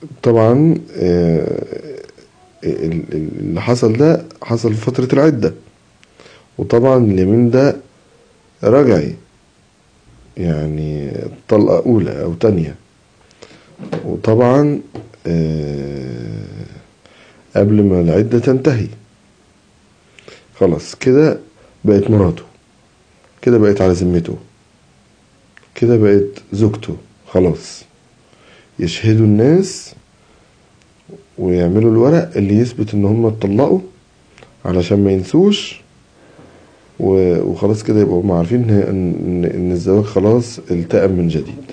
طبعا آه، ال- ال- اللي حصل ده حصل في فترة العدة وطبعا اليمين ده رجعي يعني طلقة أولى أو تانية وطبعا آه، قبل ما العدة تنتهي خلاص كده بقت مراته كده بقت على ذمته كده بقت زوجته خلاص يشهدوا الناس ويعملوا الورق اللي يثبت ان هم اتطلقوا علشان ما ينسوش و- وخلاص كده يبقوا هم عارفين ان ان إن الزواج خلاص التئم من جديد